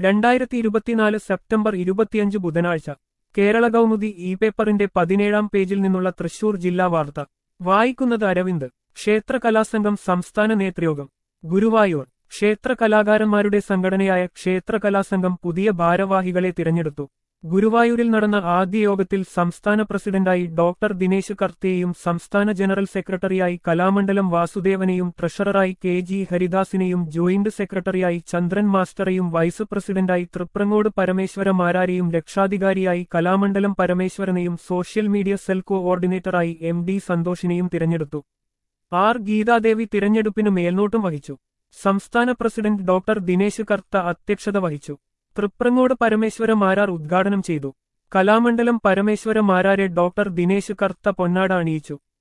രണ്ടായിരത്തി ഇരുപത്തിനാല് സെപ്റ്റംബർ ഇരുപത്തിയഞ്ച് ബുധനാഴ്ച കേരള കൗമുദി ഇ പേപ്പറിന്റെ പതിനേഴാം പേജിൽ നിന്നുള്ള തൃശൂർ ജില്ലാ വാർത്ത വായിക്കുന്നത് അരവിന്ദ് ക്ഷേത്ര കലാസംഘം സംസ്ഥാന നേതൃയോഗം ഗുരുവായൂർ ക്ഷേത്ര കലാകാരന്മാരുടെ സംഘടനയായ ക്ഷേത്ര കലാസംഘം പുതിയ ഭാരവാഹികളെ തിരഞ്ഞെടുത്തു ഗുരുവായൂരിൽ നടന്ന ആദ്യ യോഗത്തിൽ സംസ്ഥാന പ്രസിഡന്റായി ഡോക്ടർ ദിനേശ് കർത്തേയും സംസ്ഥാന ജനറൽ സെക്രട്ടറിയായി കലാമണ്ഡലം വാസുദേവനെയും ട്രഷററായി കെ ജി ഹരിദാസിനെയും ജോയിന്റ് സെക്രട്ടറിയായി ചന്ദ്രൻ മാസ്റ്ററെയും വൈസ് പ്രസിഡന്റായി തൃപ്രങ്ങോട് പരമേശ്വര മാരാരെയും രക്ഷാധികാരിയായി കലാമണ്ഡലം പരമേശ്വരനെയും സോഷ്യൽ മീഡിയ സെൽ കോഓർഡിനേറ്ററായി എം ഡി സന്തോഷിനെയും തിരഞ്ഞെടുത്തു ആർ ഗീതാദേവി തിരഞ്ഞെടുപ്പിന് മേൽനോട്ടം വഹിച്ചു സംസ്ഥാന പ്രസിഡന്റ് ഡോക്ടർ ദിനേശ് കർത്ത അധ്യക്ഷത വഹിച്ചു തൃപ്രങ്ങോട് പരമേശ്വര മാരാർ ഉദ്ഘാടനം ചെയ്തു കലാമണ്ഡലം പരമേശ്വര മാരാരെ ഡോക്ടർ ദിനേശ് കർത്ത പൊന്നാട അണിയിച്ചു